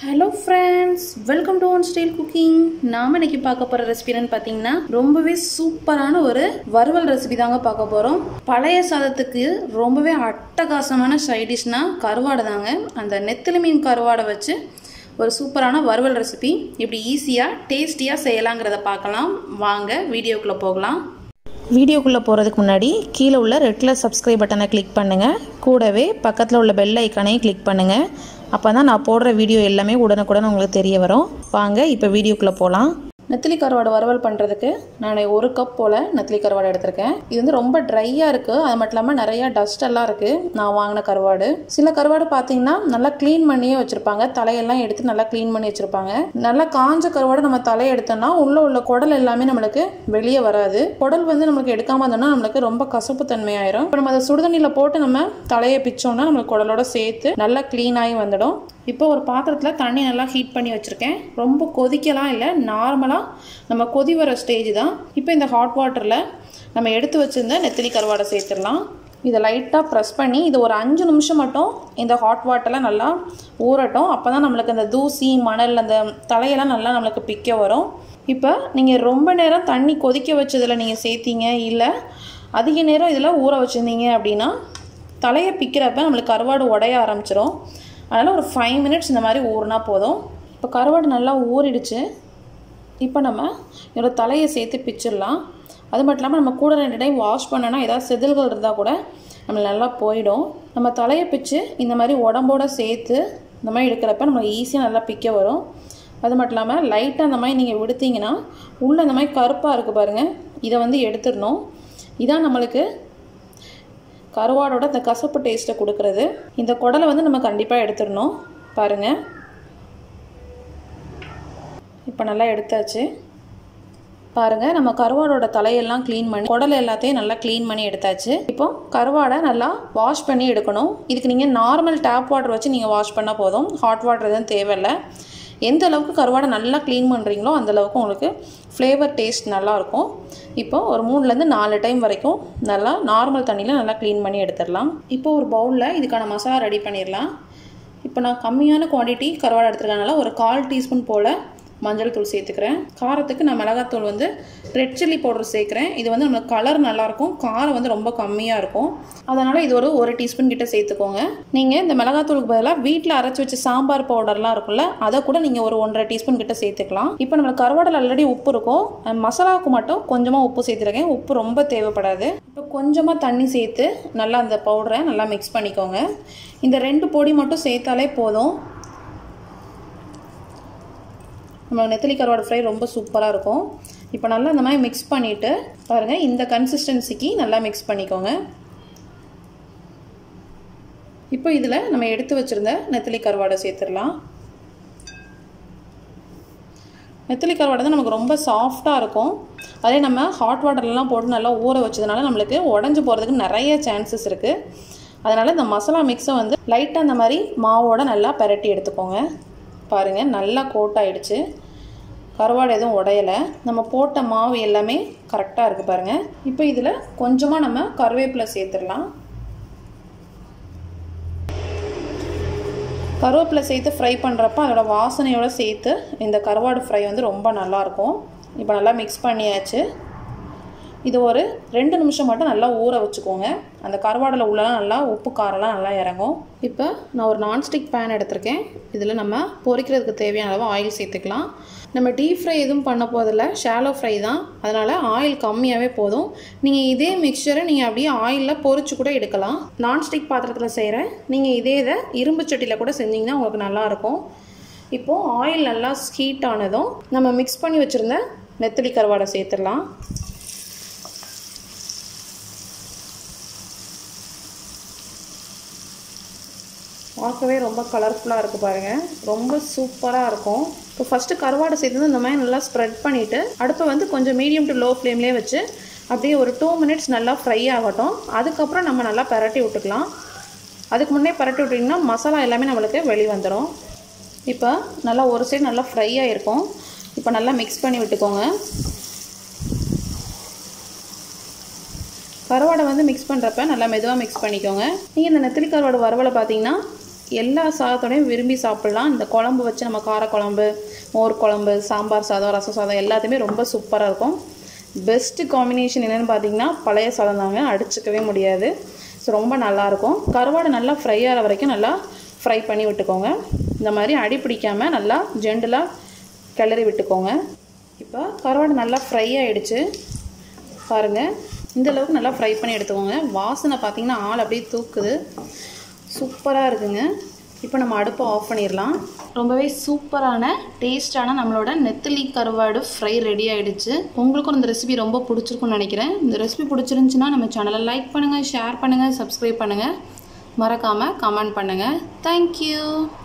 hello friends welcome to one style cooking நாம இன்னைக்கு பார்க்க போகிற ரெசிபி என்னன்னு பார்த்தீங்கன்னா ரொம்பவே சூப்பரான ஒரு வறுவல் ரெசிபி தாங்க பார்க்க போகிறோம் பழைய சாதத்துக்கு ரொம்பவே அட்டகாசமான சைடிஷ்னா கருவாடை தாங்க அந்த நெத்திலி மீன் கருவாடை வச்சு ஒரு சூப்பரான வறுவல் ரெசிபி இப்படி ஈஸியாக டேஸ்டியாக செய்யலாங்கிறத பார்க்கலாம் வாங்க வீடியோக்குள்ளே போகலாம் வீடியோக்குள்ளே போகிறதுக்கு முன்னாடி கீழே உள்ள ரெட் கலர் சப்ஸ்கிரைப் பட்டனை கிளிக் பண்ணுங்கள் கூடவே பக்கத்தில் உள்ள பெல் ஐக்கானையும் கிளிக் பண்ணுங்கள் அப்போ தான் நான் போடுற வீடியோ எல்லாமே உடனுக்குடன் உங்களுக்கு தெரிய வரும் வாங்க இப்போ வீடியோக்குள்ளே போகலாம் நெத்திலி கருவாடு வறுவல் பண்ணுறதுக்கு நான் ஒரு கப் போல் நெத்திலி கருவாடு எடுத்திருக்கேன் இது வந்து ரொம்ப ட்ரையாக இருக்குது அது மட்டும் இல்லாமல் நிறையா டஸ்ட் எல்லாம் இருக்குது நான் வாங்கின கருவாடு சில கருவாடு பார்த்தீங்கன்னா நல்லா க்ளீன் பண்ணியே வச்சுருப்பாங்க தலையெல்லாம் எடுத்து நல்லா க்ளீன் பண்ணி வச்சுருப்பாங்க நல்லா காஞ்ச கருவாடு நம்ம தலையை எடுத்தோம்னா உள்ளே உள்ள குடல் எல்லாமே நம்மளுக்கு வெளியே வராது குடல் வந்து நம்மளுக்கு எடுக்காமல் இருந்தோம்னா நம்மளுக்கு ரொம்ப கசப்பு தன்மையாயிரும் இப்போ நம்ம அதை சுடுதண்ணியில் போட்டு நம்ம தலையை பிச்சோம்னா நம்மளுக்கு குடலோட சேர்த்து நல்லா க்ளீன் ஆகி வந்துடும் இப்போ ஒரு பாத்திரத்தில் தண்ணி நல்லா ஹீட் பண்ணி வச்சுருக்கேன் ரொம்ப கொதிக்கலாம் இல்லை நார்மலாக நம்ம கொதி வர ஸ்டேஜ் தான் இப்போ இந்த ஹாட் வாட்டரில் நம்ம எடுத்து வச்சுருந்த நெத்திலி கருவாடை சேர்த்துடலாம் இதை லைட்டாக ப்ரெஸ் பண்ணி இது ஒரு அஞ்சு நிமிஷம் மட்டும் இந்த ஹாட் வாட்டரில் நல்லா ஊறட்டும் அப்போ தான் நம்மளுக்கு அந்த தூசி மணல் அந்த தலையெல்லாம் நல்லா நம்மளுக்கு பிக்க வரும் இப்போ நீங்கள் ரொம்ப நேரம் தண்ணி கொதிக்க வச்சதில் நீங்கள் சேர்த்தீங்க இல்லை அதிக நேரம் இதில் ஊற வச்சுருந்தீங்க அப்படின்னா தலையை பிக்கிறப்ப நம்மளுக்கு கருவாடு உடைய ஆரம்பிச்சிடும் அதனால் ஒரு ஃபைவ் மினிட்ஸ் இந்த மாதிரி ஊறினா போதும் இப்போ கருவாடு நல்லா ஊறிடுச்சு இப்போ நம்ம இதோட தலையை சேர்த்து பிச்சிடலாம் அது மட்டும் இல்லாமல் நம்ம கூட ரெண்டு டைம் வாஷ் பண்ணோன்னா ஏதாவது செதில்கள் இருந்தால் கூட நம்ம நல்லா போயிடும் நம்ம தலையை பிச்சு இந்த மாதிரி உடம்போட சேர்த்து இந்த மாதிரி எடுக்கிறப்ப நம்ம ஈஸியாக நல்லா பிக்க வரும் அது மட்டும் இல்லாமல் லைட்டாக அந்த மாதிரி நீங்கள் விடுத்தீங்கன்னா உள்ளே இந்த மாதிரி கருப்பாக இருக்குது பாருங்கள் இதை வந்து எடுத்துடணும் இதான் நம்மளுக்கு கருவாடோட இந்த கசப்பு டேஸ்ட்டை கொடுக்குறது இந்த குடலை வந்து நம்ம கண்டிப்பாக எடுத்துடணும் பாருங்கள் இப்போ நல்லா எடுத்தாச்சு பாருங்கள் நம்ம கருவாடோட தலையெல்லாம் க்ளீன் பண்ணி குடல் எல்லாத்தையும் நல்லா க்ளீன் பண்ணி எடுத்தாச்சு இப்போ கருவாடை நல்லா வாஷ் பண்ணி எடுக்கணும் இதுக்கு நீங்கள் நார்மல் டேப் வாட்டர் வச்சு நீங்கள் வாஷ் பண்ணால் போதும் ஹாட் வாட்டர் எதுவும் தேவையில்லை எந்த அளவுக்கு கருவாடை நல்லா க்ளீன் பண்ணுறீங்களோ அந்த அளவுக்கு உங்களுக்கு ஃப்ளேவர் டேஸ்ட் நல்லாயிருக்கும் இப்போ ஒரு மூணுலேருந்து நாலு டைம் வரைக்கும் நல்லா நார்மல் தண்ணியில் நல்லா க்ளீன் பண்ணி எடுத்துடலாம் இப்போ ஒரு பவுலில் இதுக்கான மசாலா ரெடி பண்ணிடலாம் இப்போ நான் கம்மியான குவான்டிட்டி கருவாடை எடுத்துருக்கனால ஒரு கால் டீஸ்பூன் போல் மஞ்சள் தூள் சேர்த்துக்கிறேன் காரத்துக்கு நான் மிளகாத்தூள் வந்து ரெட் சில்லி பவுடர் சேர்க்குறேன் இது வந்து நம்மளுக்கு கலர் நல்லாயிருக்கும் காரம் வந்து ரொம்ப கம்மியாக இருக்கும் அதனால் இது ஒரு ஒரு டீஸ்பூன் கிட்ட சேர்த்துக்கோங்க நீங்கள் இந்த மிளகாத்தூளுக்கு பதிலாக வீட்டில் அரைச்சி வச்ச சாம்பார் பவுடர்லாம் இருக்கும்ல அதை கூட நீங்கள் ஒரு ஒன்றரை டீஸ்பூன் கிட்ட சேர்த்துக்கலாம் இப்போ நம்மளுக்கு கருவாடல் ஆல்ரெடி உப்பு இருக்கும் மசாலாவுக்கு மட்டும் கொஞ்சமாக உப்பு சேர்த்துருக்கேன் உப்பு ரொம்ப தேவைப்படாது இப்போ கொஞ்சமாக தண்ணி சேர்த்து நல்லா அந்த பவுடரை நல்லா மிக்ஸ் பண்ணிக்கோங்க இந்த ரெண்டு பொடி மட்டும் சேர்த்தாலே போதும் நம்ம நெத்திலி கருவாடு ஃப்ரை ரொம்ப சூப்பராக இருக்கும் இப்போ நல்லா இந்த மாதிரி மிக்ஸ் பண்ணிவிட்டு பாருங்கள் இந்த கன்சிஸ்டன்சிக்கு நல்லா மிக்ஸ் பண்ணிக்கோங்க இப்போ இதில் நம்ம எடுத்து வச்சுருந்த நெத்திலி கருவாடை சேர்த்துடலாம் நெத்திலி கருவாடை தான் நமக்கு ரொம்ப சாஃப்டாக இருக்கும் அதே நம்ம ஹாட் வாட்டர்லாம் போட்டு நல்லா ஊற வச்சதுனால நம்மளுக்கு உடஞ்சி போகிறதுக்கு நிறைய சான்சஸ் இருக்குது அதனால் இந்த மசாலா மிக்ஸை வந்து லைட்டாக அந்த மாதிரி மாவோட நல்லா பரட்டி எடுத்துக்கோங்க பாருங்கள் நல்லா கோட் ஆகிடுச்சு கருவாடு எதுவும் உடையலை நம்ம போட்ட மாவு எல்லாமே கரெக்டாக இருக்குது பாருங்கள் இப்போ இதில் கொஞ்சமாக நம்ம கருவேப்பிலை சேர்த்துடலாம் கருவேப்பிலை சேர்த்து ஃப்ரை பண்ணுறப்ப அதோட வாசனையோடு சேர்த்து இந்த கருவாடு ஃப்ரை வந்து ரொம்ப நல்லாயிருக்கும் இப்போ நல்லா மிக்ஸ் பண்ணியாச்சு இது ஒரு ரெண்டு நிமிஷம் மட்டும் நல்லா ஊற வச்சுக்கோங்க அந்த கருவாடில் உள்ளலாம் நல்லா உப்பு காரெல்லாம் நல்லா இறங்கும் இப்போ நான் ஒரு நான்ஸ்டிக் பேன் எடுத்திருக்கேன் இதில் நம்ம பொரிக்கிறதுக்கு தேவையான அளவு ஆயில் சேர்த்துக்கலாம் நம்ம டீப் ஃப்ரை எதுவும் பண்ண போதில்ல ஷாலோ ஃப்ரை தான் அதனால் ஆயில் கம்மியாகவே போதும் நீங்கள் இதே மிக்சரை நீங்கள் அப்படியே ஆயிலில் பொரிச்சு கூட எடுக்கலாம் நான்ஸ்டிக் பாத்திரத்தில் செய்கிறேன் நீங்கள் இதே இதை இரும்பு சட்டியில் கூட செஞ்சிங்கன்னா உங்களுக்கு நல்லாயிருக்கும் இப்போது ஆயில் நல்லா ஹீட் ஆனதும் நம்ம மிக்ஸ் பண்ணி வச்சுருந்த நெத்திலி கருவாடை சேர்த்துடலாம் பார்க்கவே ரொம்ப கலர்ஃபுல்லாக இருக்குது பாருங்கள் ரொம்ப சூப்பராக இருக்கும் இப்போ ஃபஸ்ட்டு கருவாடை சேர்த்து இந்த மாதிரி நல்லா ஸ்ப்ரெட் பண்ணிவிட்டு அடுப்பை வந்து கொஞ்சம் மீடியம் டு லோ ஃப்ளேம்லேயே வச்சு அப்படியே ஒரு டூ மினிட்ஸ் நல்லா ஃப்ரை ஆகட்டும் அதுக்கப்புறம் நம்ம நல்லா பரட்டி விட்டுக்கலாம் அதுக்கு முன்னே பரட்டி விட்டிங்கன்னா மசாலா எல்லாமே நம்மளுக்கு வெளி வந்துடும் இப்போ நல்லா ஒரு சைடு நல்லா ஃப்ரை ஆகிருக்கும் இப்போ நல்லா மிக்ஸ் பண்ணி விட்டுக்கோங்க கருவாடை வந்து மிக்ஸ் பண்ணுறப்ப நல்லா மெதுவாக மிக்ஸ் பண்ணிக்கோங்க நீங்கள் இந்த நெத்திலி கருவாடு வறுவலை பார்த்தீங்கன்னா எல்லா சாதத்தோடையும் விரும்பி சாப்பிட்லாம் இந்த குழம்பு வச்சு நம்ம காரக்குழம்பு மோர் குழம்பு சாம்பார் சாதம் ரசம் சாதம் எல்லாத்தையுமே ரொம்ப சூப்பராக இருக்கும் பெஸ்ட்டு காம்பினேஷன் என்னென்னு பார்த்தீங்கன்னா பழைய சாதம் தாங்க அடிச்சுக்கவே முடியாது ஸோ ரொம்ப நல்லாயிருக்கும் கருவாடு நல்லா ஃப்ரை ஆகிற வரைக்கும் நல்லா ஃப்ரை பண்ணி விட்டுக்கோங்க இந்த மாதிரி அடி பிடிக்காமல் நல்லா ஜெண்டலாக கிளறி விட்டுக்கோங்க இப்போ கருவாடு நல்லா ஃப்ரை ஆகிடுச்சு பாருங்கள் இந்த அளவுக்கு நல்லா ஃப்ரை பண்ணி எடுத்துக்கோங்க வாசனை பார்த்தீங்கன்னா ஆள் அப்படியே தூக்குது சூப்பராக இருக்குங்க இப்போ நம்ம அடுப்பை ஆஃப் பண்ணிடலாம் ரொம்பவே சூப்பரான டேஸ்டான நம்மளோட நெத்திலி கருவாடு ஃப்ரை ரெடி ஆகிடுச்சு உங்களுக்கும் இந்த ரெசிபி ரொம்ப பிடிச்சிருக்குன்னு நினைக்கிறேன் இந்த ரெசிபி பிடிச்சிருந்துச்சுன்னா நம்ம சேனலை லைக் பண்ணுங்கள் ஷேர் பண்ணுங்கள் சப்ஸ்கிரைப் பண்ணுங்கள் மறக்காமல் கமெண்ட் பண்ணுங்கள் தேங்க்யூ